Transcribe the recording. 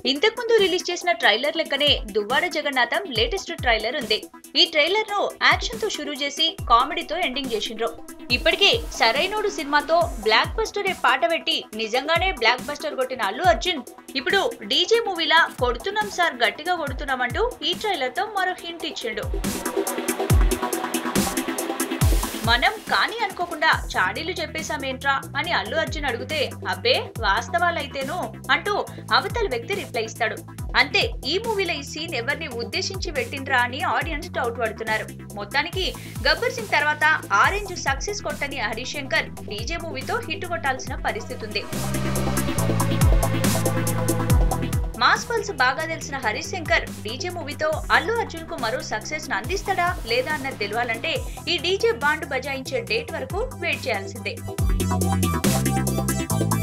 ఇంతకుముందు రిలీజ్ చేసిన ట్రైలర్ లెక్కనే దువ్వాడ జగన్నాథం లేటెస్ట్ ట్రైలర్ ఉంది ఈ ట్రైలర్ ను యాక్షన్ తో షురూ చేసి కామెడీతో ఎండింగ్ చేసిండ్రు ఇప్పటికే సరైనోడు సినిమాతో బ్లాక్ బస్టర్ పాట పెట్టి నిజంగానే బ్లాక్ బస్టర్ కొట్టిన అల్లు అర్జున్ ఇప్పుడు డీజే మూవీలా కొడుతున్నాం సార్ గట్టిగా కొడుతున్నామంటూ ఈ ట్రైలర్ తో మరో హింట్ ఇచ్చిండు మనం కానీ అనుకోకుండా చాడీలు చెప్పేశామేంట్రా అని అల్లు అర్జున్ అడిగితే అబ్బే వాస్తవాలైతేను అంటూ అవతల వ్యక్తి రిప్లై ఇస్తాడు అంతే ఈ మూవీలో ఈ సీన్ ఎవరిని ఉద్దేశించి పెట్టిండ్రా అని ఆడియన్స్ డౌట్ పడుతున్నారు మొత్తానికి గబ్బర్ సింగ్ తర్వాత ఆరెంజ్ సక్సెస్ కొట్టని హరీష్ శంకర్ డీజే మూవీతో హిట్ కొట్టాల్సిన పరిస్థితి ఉంది మాస్ పల్స్ బాగా తెలిసిన హరీష్ శంకర్ డీజే మూవీతో అల్లు అర్జున్ కు మరో సక్సెస్ ను అందిస్తాడా లేదా అన్నది తెలియాలంటే ఈ డీజే బాండ్ బజాయించే డేట్ వరకు వెయిట్ చేయాల్సిందే